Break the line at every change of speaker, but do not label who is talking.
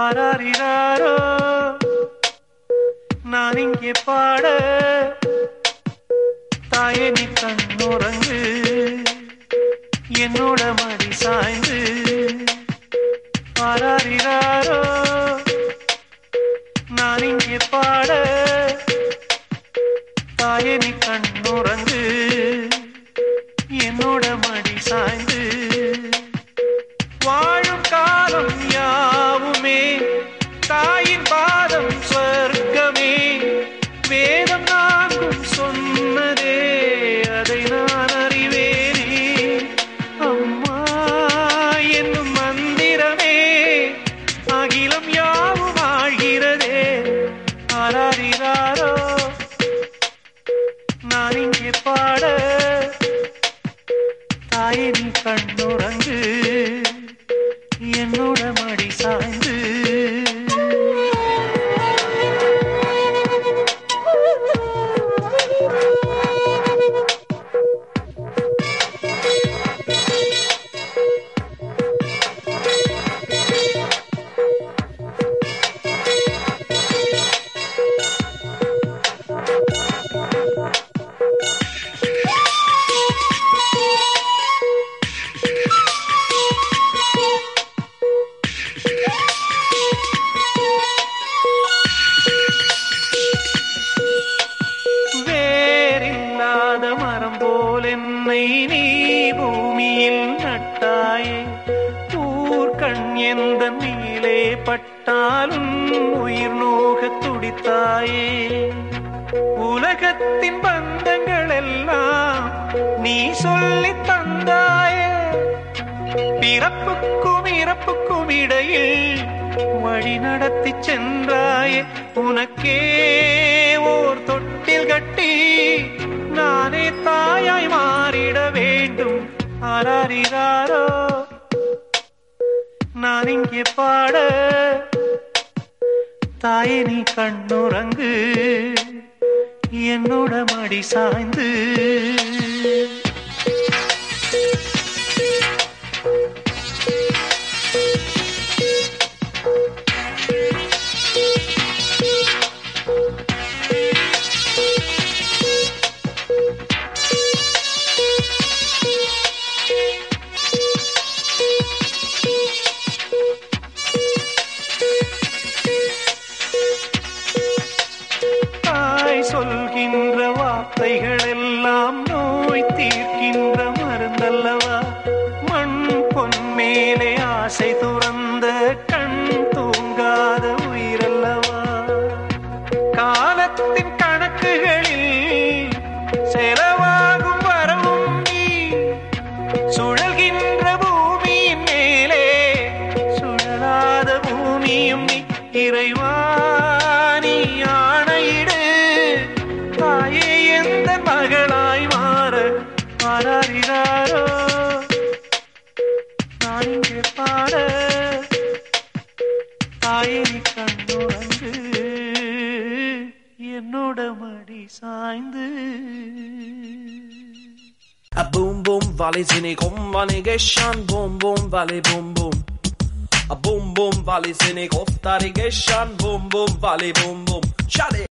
ஆராரிராரோ நான் இங்கே பாட தாயே நீ கண்ணுறங்கு என்னோட மடி சாய்ந்து ஆராரிராரோ நான் இங்கே பாட தாயே நீ கண்ணுறங்கு என்னோட மடி சாய்ந்து வாழும் காலம் யாவுமே தாயின் பாதம் சொர்க்கமே வேதம் நான்கும் சொன்னதே அதை நான் அறிவேனே அம்மா என்னும் மந்திரமே அகிலம் யாவும் ஆழ்கிறதே ஆராரிராரோ நான் இங்கே பாட தாயே நீ கண்ணுறங்கு என்னோட மடி சாய்ந்து வேறில்லாத மரம் போல் என்னை நீ பூமியில் நட்டாயே ஊர்கண் எந்த மேலே பட்டாலும் உயிர் நோக துடித்தாயே உலகத்தின் பந்தங்கள் எல்லாம் நீ சொல்லி தந்தாயே பிறப்புக்கும் இறப்புக்கும் இடையில் வழி நடத்தி சென்றாயே உனக்கே ஓர் தொட்டில் கட்டி நானே தாயாய் மாறிட வேண்டும் ஆராரிராரோ நான் இங்கே பாட தாயே நீ கண்ணுறங்கு என்னோட மடி சாய்ந்து தாய் சொல்கின்ற வார்த்தைகள் எல்லாம் நோய் தீர்க்கின்ற மருந்தல்லவா மண் பொன் மேலே ஆசை துறந்த கண் தூங்காத உயிரல்லவா காலத்தின் கணக்குகளில் செலவாகும் வரவும் நீ சுழல்கின்ற பூமியின் மேலே சுழலாத பூமியும் நீ இறைவாணி ஆணையிடு தாயே எந்த மகளாய் மாற மாறாரிறாரோ நான் இங்கே பாட தாயே நீ கண்ணுறங்கு என்னோட மடி சாய்ந்து
A boom boom valley sini kom vani geshan boom boom valley boom boom. A boom boom valley sini koftari geshan boom boom valley boom boom. Chale.